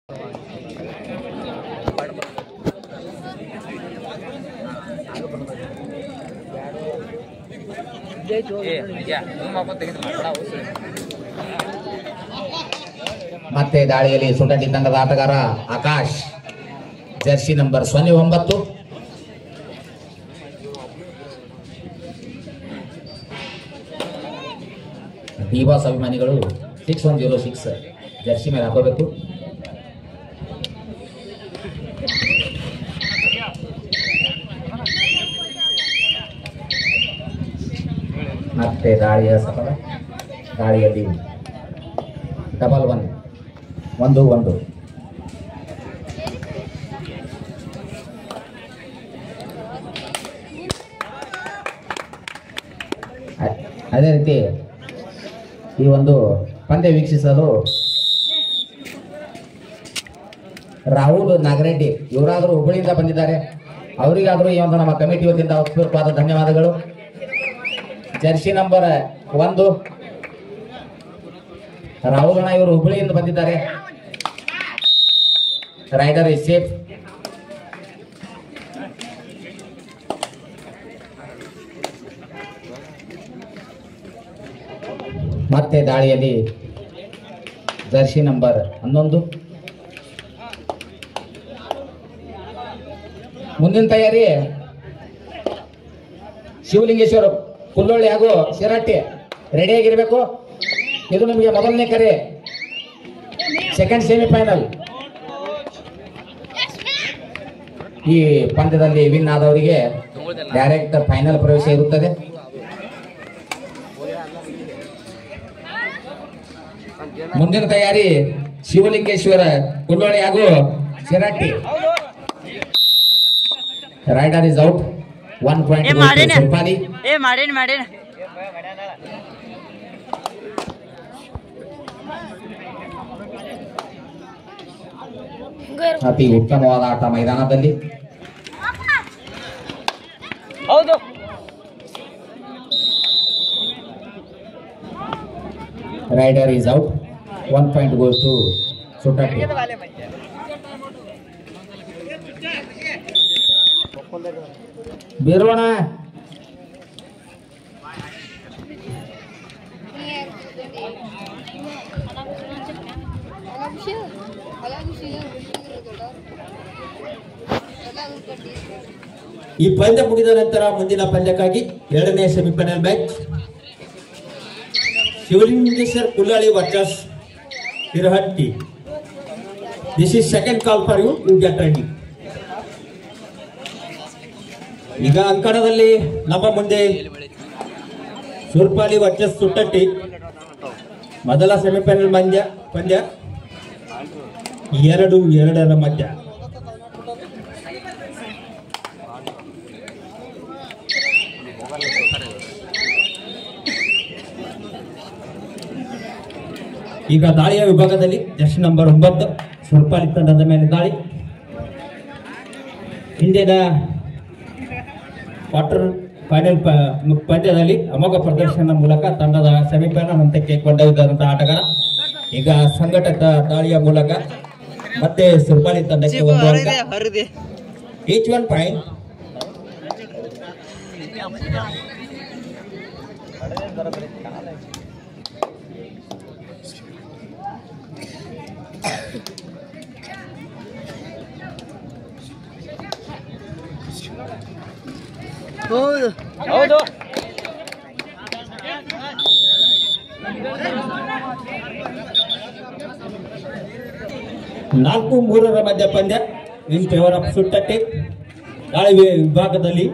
ಮತ್ತೆ ದಾಳಿಯಲ್ಲಿ ಸುಂಟಟಿ ತಂಡದ ಆಟಗಾರ ಆಕಾಶ್ ಜರ್ಸಿ ನಂಬರ್ ಸೊನ್ನೆ ಒಂಬತ್ತು ಡಿವಾಸ್ ಅಭಿಮಾನಿಗಳು six one zero six jersey ಮೇಲೆ ಹಾಕೋಬೇಕು ಮತ್ತೆ ದಾಳಿಯ ಸಫಲ ದಾಳಿಯಲ್ಲಿ ಡಬಲ್ ಒನ್ ಒಂದು ಒಂದು ಅ- ಅದೇ ರೀತಿ ಈ ಒಂದು ಪಂದ್ಯ ವೀಕ್ಷಿಸಲು ರಾಹುಲ್ ನಾಗರೆಡ್ಡಿ ಇವರಾದರೂ ಹುಬ್ಬಳ್ಳಿಯಿಂದ ಬಂದಿದ್ದಾರೆ ಅವರಿಗಾದರೂ ಈ ಒಂದು ನಮ್ಮ ಕಮಿಟಿ ವತಿಯಿಂದ ಹೃತ್ಪೂರ್ವಕವಾದ ಧನ್ಯವಾದಗಳು ಜರ್ಸಿ ನಂಬರ್ ಒಂದು ರಾಹುಲ್ ಅಣ್ಣ ಇವರು ಹುಬ್ಬಳ್ಳಿಯಿಂದ ಬಂದಿದ್ದಾರೆ ರೈಡರ್ ಇಸ್ ಸೇಫ್ ಮತ್ತೆ ದಾಳಿಯಲ್ಲಿ ಜರ್ಸಿ ನಂಬರ್ ಹನ್ನೊಂದು ಮುಂದಿನ ತಯಾರಿ ಶಿವಲಿಂಗೇಶ್ವರ ಪುಲ್ಲೊಳ್ಳಿ ಹಾಗೂ ಶಿರಟ್ಟಿ ರೆಡಿಯಾಗಿರ್ಬೇಕು ಇದು ನಿಮಗೆ ಮೊದಲನೇ ಕರೆ ಸೆಕೆಂಡ್ ಸೆಮಿಫೈನಲ್ ಈ ಪಂದ್ಯದಲ್ಲಿ ವಿನ್ ಆದವರಿಗೆ ಡೈರೆಕ್ಟ್ ಫೈನಲ್ ಪ್ರವೇಶ ಇರುತ್ತದೆ ಮುಂದಿನ ತಯಾರಿ ಶಿವಲಿಂಗೇಶ್ವರ ಕುಲ್ಲೋಳಿ ಹಾಗೂ Shiratti raider is out one ಏ ಪಾಯಿಂಟ್ ಮಾಡೇನ ರೂಪಾಯಿ ಏ ಮಾಡೇನ್ ಮಾಡೇನ ಅತಿ ಉತ್ತಮವಾದ ಆಟ ಮೈದಾನದಲ್ಲಿ ಹೌದು raider is out one point goes to Suttatti ಬೀರೋಣ ಈ ಪಂದ್ಯ ಮುಗಿದ ನಂತರ ಮುಂದಿನ ಪಂದ್ಯಕ್ಕಾಗಿ ಎರಡನೇ semifinal match Shivalingeshwar Kullali versus Hirahatti this is second call for you you get ready ಈಗ ಅಂಕಣದಲ್ಲಿ ನಮ್ಮ ಮುಂದೆ ಸುರ್ಪಾಲಿ ವರ್ಸಸ್ ಸುಟ್ಟಟ್ಟಿ ಮೊದಲ ಸೆಮಿಫೈನಲ್ ಪಂದ್ಯ ಪಂದ್ಯ ಎರಡು ಎರಡರ ಮಧ್ಯ ಈಗ ದಾಳಿಯ ವಿಭಾಗದಲ್ಲಿ ಜಸ್ಟ್ ನಂಬರ್ ಒಂಬತ್ತು ಸುರ್ಪಾಲಿ ತಂಡದ ಮೇಲೆ ದಾಳಿ ಹಿಂದಿನ ಕ್ವಾರ್ಟರ್ ಫೈನಲ್ ಪ- ಪಂದ್ಯದಲ್ಲಿ ಅಮೋಘ ಪ್ರದರ್ಶನ ಮೂಲಕ ತಂಡದ ಸೆಮಿಫೈನಲ್ ಹಂತಕ್ಕೆ ಕೊಂಡೊಯ್ದಂತಹ ಆಟಗಾರ ಈಗ ಸಂಘಟಿತ ದಾಳಿಯ ಮೂಲಕ ಮತ್ತೆ ಸುರ್ಪಾಲಿ ತಂಡಕ್ಕೆ ಒಂದು ಅಂಕ ಹರಿದೆ ಈಚ್ ಒನ್ ಪಾಯಿಂಟ್ ಹೌದು ಹೌದು ನಾಲ್ಕು ಮೂರರ ಮಧ್ಯ ಪಂದ್ಯ ಇನ್ ಫೇವರ್ ಆಫ್ ಸುಟ್ಟಟ್ಟಿ ದಾಳಿ ವಿ- ವಿಭಾಗದಲ್ಲಿ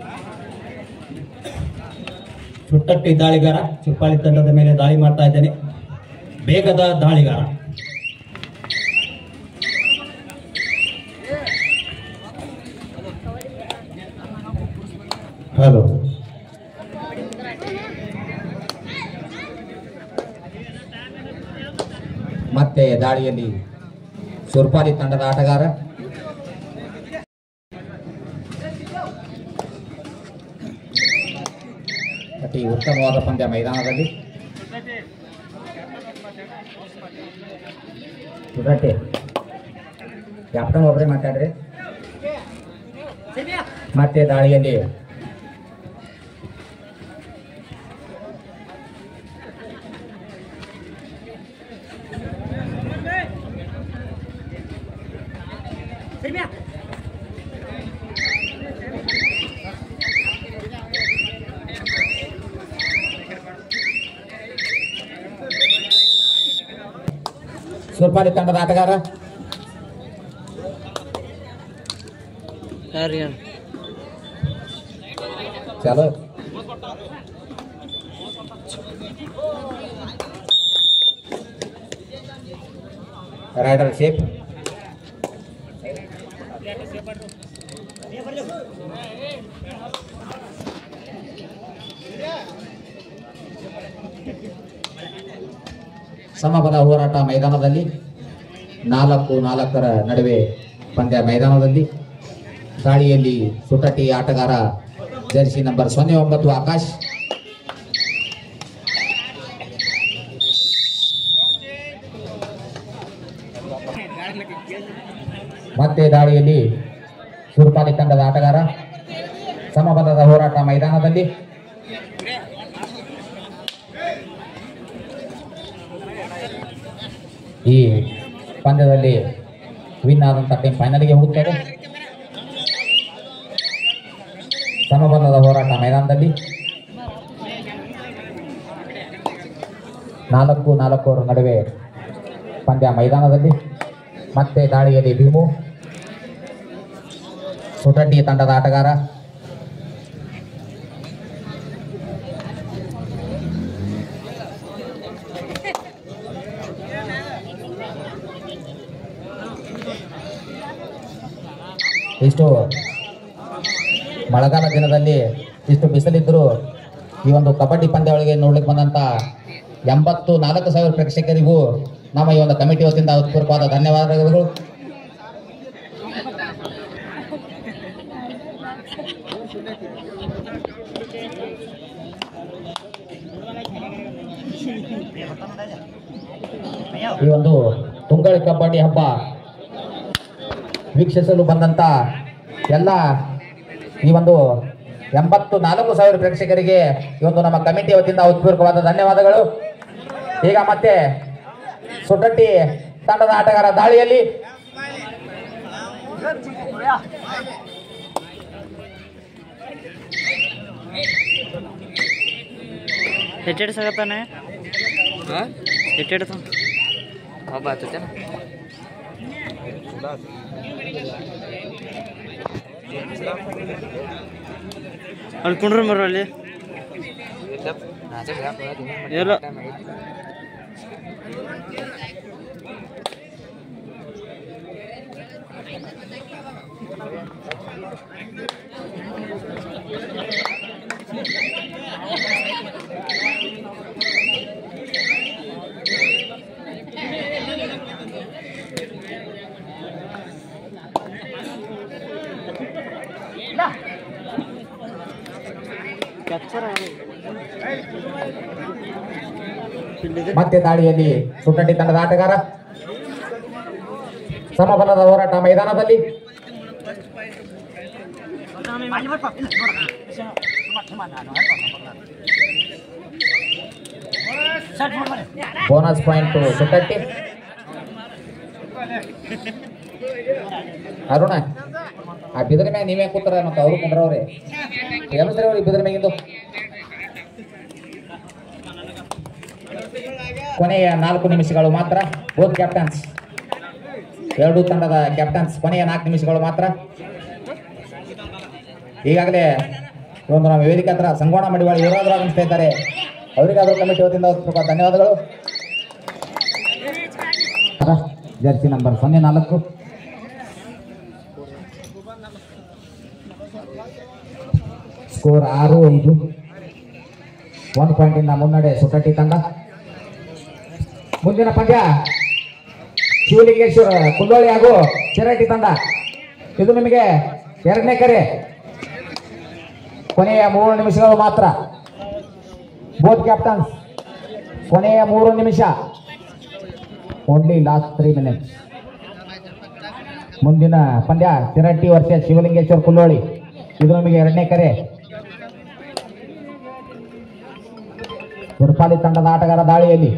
ಸುಟ್ಟಟ್ಟಿ ದಾಳಿಗಾರ ಸುರ್ಪಾಲಿ ತಂಡದ ಮೇಲೆ ದಾಳಿ ಮಾಡ್ತಾ ಇದ್ದಾನೆ ಬೇಗದ ದಾಳಿಗಾರ ಹಲೋ ಮತ್ತೆ ದಾಳಿಯಲ್ಲಿ ಸುರ್ಪಾಲಿ ತಂಡದ ಆಟಗಾರ ಅತಿ ಉತ್ತಮವಾದ ಪಂದ್ಯ ಮೈದಾನದಲ್ಲಿ ಸುರಟೆ ಕ್ಯಾಪ್ಟನ್ ಒಬ್ಬರೇ ಮಾತಾಡ್ರಿ ಮತ್ತೆ ದಾಳಿಯಲ್ಲಿ ಸುರ್ಪಾಲಿ ತಂಡದ ಆಟಗಾರ ಯಾರು ಯಾರು ಚಾಲು ರೈಡರ್ ಶೇಪ್ ಸಮಬಲ ಹೋರಾಟ ಮೈದಾನದಲ್ಲಿ ನಾಲ್ಕು ನಾಲ್ಕರ ನಡುವೆ ಪಂದ್ಯ ಮೈದಾನದಲ್ಲಿ ದಾಳಿಯಲ್ಲಿ ಸುಟಟಿ ಆಟಗಾರ ಜರ್ಸಿ ನಂಬರ್ ಸೊನ್ನೆ ಒಂಬತ್ತು ಆಕಾಶ್ ಮತ್ತೆ ದಾಳಿಯಲ್ಲಿ ಸುರ್ಪಾಲಿ ತಂಡದ ಆಟಗಾರ ಸಮಬಲದ ಹೋರಾಟ ಮೈದಾನದಲ್ಲಿ ಈ ಪಂದ್ಯದಲ್ಲಿ ವಿನ್ ಆದಂತ ಟೀಮ್ ಫೈನಲ್ಗೆ ಹೋಗುತ್ತದೆ ಸಮಬಲದ ಹೋರಾಟ ಮೈದಾನದಲ್ಲಿ ನಾಲ್ಕು ನಾಲ್ಕರ ನಡುವೆ ಪಂದ್ಯ ಮೈದಾನದಲ್ಲಿ ಮತ್ತೆ ದಾಳಿಯಲ್ಲಿ ಭೀಮು ಸುಟಟ್ಟಿ ತಂಡದ ಆಟಗಾರ ಇಷ್ಟು ಮಳೆಗಾಲ ದಿನದಲ್ಲಿ ಇಷ್ಟು ಬಿಸಿಲಿದ್ದರೂ ಈ ಒಂದು ಕಬಡ್ಡಿ ಪಂದ್ಯಾವಳಿಗೆ ನೋಡ್ಲಿಕ್ಕೆ ಬಂದಂತ ಎಂಬತ್ತು ನಾಲ್ಕು ಸಾವಿರ ಪ್ರೇಕ್ಷಕರಿಗೂ ನಮ್ಮ ಈ ಒಂದು ಕಮಿಟಿ ವತಿಯಿಂದ ಹೃತ್ಪೂರ್ವಕವಾದ ಧನ್ಯವಾದಗಳು ಈ ಒಂದು ತುಂಗಳಿ ಕಬಡ್ಡಿ ಹಬ್ಬ ವೀಕ್ಷಿಸಲು ಬಂದಂತ ಎಲ್ಲ ಈ ಒಂದು ಎಂಬತ್ತು ನಾಲ್ಕು ಸಾವಿರ ಪ್ರೇಕ್ಷಕರಿಗೆ ಈ ಒಂದು ನಮ್ಮ ಕಮಿಟಿ ವತಿಯಿಂದ ಹೃತ್ಪೂರ್ವಕವಾದ ಧನ್ಯವಾದಗಳು ಈಗ ಮತ್ತೆ ಸುಟಟ್ಟಿ ತಂಡದ ಆಟಗಾರ ದಾಳಿಯಲ್ಲಿ ಎಟ್ಟೆಡ್ ಸಾಗತ್ತಾನೆ ಎಟ್ಟೆಡ್ ಒಬ್ಬ ಆತೈತೆ ಅಲ್ಲಿ ಕುಂಡ್ರ ಮರ ಅಲ್ಲಿ ಇಲ್ಲ ಕ್ಯಾಪ್ಚರ್ ಮತ್ತೆ ದಾಳಿಯಲ್ಲಿ ಸುಟಟ್ಟಿ ತಂಡದ ಆಟಗಾರ ಸಮಬಲದ ಹೋರಾಟ ಮೈದಾನದಲ್ಲಿ ಬೋನಸ್ ಪಾಯಿಂಟ್ ಸುಟಟ್ಟಿ ಅರುಣ ಆ ಬಿದ್ರ ಮ್ಯಾಗ ನೀವೇ ಕೂತಾರ ಮತ್ತೆ ಅವರು ಕುಂಡ್ರವ್ರೆ ಏನಂದ್ರೆ ಅವ್ರಿಗೆ ಬಿದ್ರ ಮ್ಯಾಗಿಂದು ಕೊನೆಯ ನಾಲ್ಕು ನಿಮಿಷಗಳು ಮಾತ್ರ ಬೋತ್ ಕ್ಯಾಪ್ಟನ್ಸ್ ಎರಡು ತಂಡದ ಕ್ಯಾಪ್ಟನ್ಸ್ ಕೊನೆಯ ನಾಲ್ಕು ನಿಮಿಷಗಳು ಮಾತ್ರ ಈಗಾಗಲೇ ಈ ಒಂದು ನಮ್ಮ ವೇದಿಕೆ ಹತ್ರ ಸಂಗೋಣ ಮಡಿವಾಳ ಇವರಾದರೂ ಆಗಮಿಸ್ತಾ ಇದ್ದಾರೆ ಅವರಿಗಾದರೂ ಕಮಿಟಿ ವತಿಯಿಂದ ಸ್ವಲ್ಪ ಧನ್ಯವಾದಗಳು ಜರ್ಸಿ ನಂಬರ್ ಸೊನ್ನೆ ನಾಲ್ಕು ಸ್ಕೋರ್ ಆರು ಐದು ಒಂದು ಪಾಯಿಂಟಿಂದ ಮುನ್ನಡೆ ಸುಟಟ್ಟಿ ತಂಡ ಮುಂದಿನ ಪಂದ್ಯ ಶಿವಲಿಂಗೇಶ್ವರ ಕುಂದೋಳಿ ಹಾಗೂ ಚಿರಟಿ ತಂಡ ಇದು ನಿಮಗೆ ಎರಡನೇ ಕರೆ ಕೊನೆಯ ಮೂರು ನಿಮಿಷಗಳು ಮಾತ್ರ ಬೋತ್ ಕ್ಯಾಪ್ಟನ್ಸ್ ಕೊನೆಯ ಮೂರು ನಿಮಿಷ ಓನ್ಲಿ ಲಾಸ್ಟ್ ತ್ರೀ ಮಿನಿಟ್ಸ್ ಮುಂದಿನ ಪಂದ್ಯ ತಿರಟ್ಟಿ ವರ್ಷ ಶಿವಲಿಂಗೇಶ್ವರ ಕುಲ್ಲೋಳಿ ಇದು ನಮಗೆ ಎರಡನೇ ಕರೆ ಸುರ್ಪಾಲಿ ತಂಡದ ಆಟಗಾರ ದಾಳಿಯಲ್ಲಿ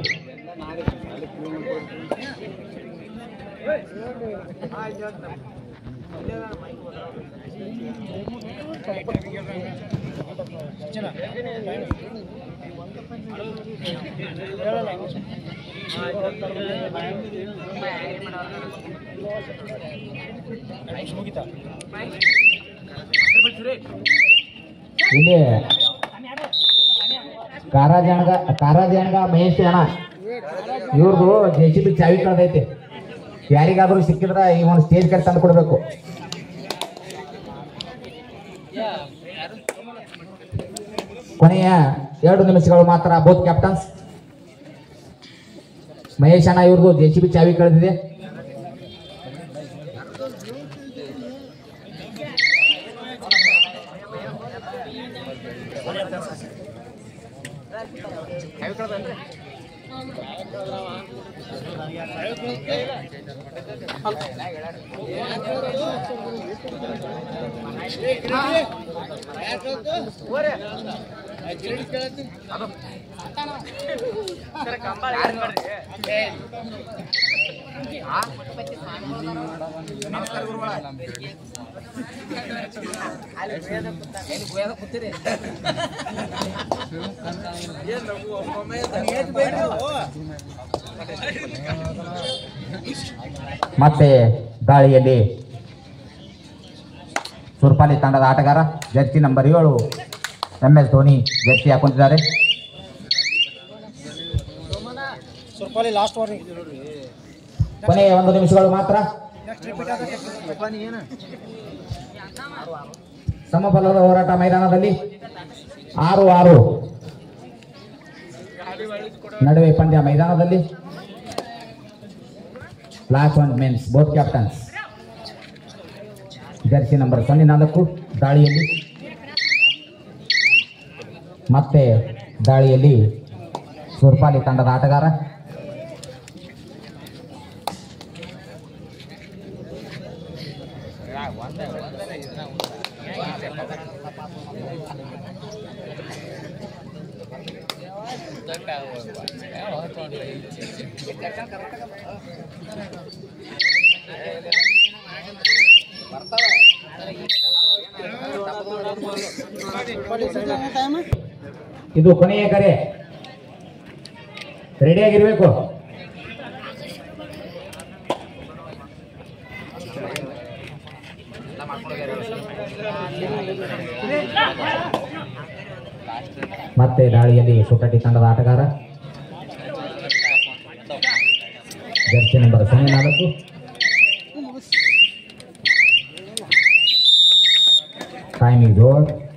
ಇಲ್ಲಿ ಕಾರಾಜಾಣಗ ಕಾರಾಜಾಣಗ ಮಹೇಶ್ ಅಣ್ಣ ಇವ್ರದ್ದು ಜೆ ಸಿ ಬಿ ಚಾವಿ ಕಳ್ದೈತಿ ಯಾರಿಗಾದ್ರೂ ಸಿಕ್ಕಿದ್ರ ಈ ಒಂದು ಸ್ಟೇಜ್ ಕಡೆ ತಂದು ಕೊಡ್ಬೇಕು ಕೊನೆಯ ಎರಡು ನಿಮಿಷಗಳು ಮಾತ್ರ ಬೋತ್ ಕ್ಯಾಪ್ಟನ್ಸ್ ಮಹೇಶ್ ಅಣ್ಣ ಇವ್ರದ್ದು ಜೆ ಸಿ ಬಿ ಚಾವಿ ಕಳೆದಿದೆ ಮತ್ತೆ ದಾಳಿಯಲ್ಲಿ ಸುರ್ಪಾಲಿ ತಂಡದ ಆಟಗಾರ ಜರ್ಸಿ ನಂಬರ್ ಏಳು ಎಂ ಎಸ್ ಧೋನಿ ಜರ್ಸಿ ಹಾಕೊಂಡಿದ್ದಾರೆ ಸುರ್ಪಾಲಿ ಲಾಸ್ಟ್ ವಾರ್ನಿಂಗ್ ಕೊನೆಯ ಒಂದು ನಿಮಿಷಗಳು ಮಾತ್ರ ಸಮಬಲದ ಹೋರಾಟ ಮೈದಾನದಲ್ಲಿ ಆರು ಆರು ನಡುವೆ ಪಂದ್ಯ ಮೈದಾನದಲ್ಲಿ last one men's both captains jersey number ಸೊನ್ನೆ ನಾಲ್ಕು ದಾಳಿಯಲ್ಲಿ ಮತ್ತೆ ದಾಳಿಯಲ್ಲಿ ಸುರ್ಪಾಲಿ ತಂಡದ ಆಟಗಾರ ಇದು ಕೊನೆಯ ಕರೆ ರೆಡಿಯಾಗಿರ್ಬೇಕು ಮತ್ತೆ ದಾಳಿಯಲ್ಲಿ ಸುಕಟಿ ತಂಡದ ಆಟಗಾರ ಜರ್ಸಿ ನಂಬರ್ ಸೊನ್ನೆ ನಾಲ್ಕು ಟೈಮ್ ಇಸ್ ಓವರ್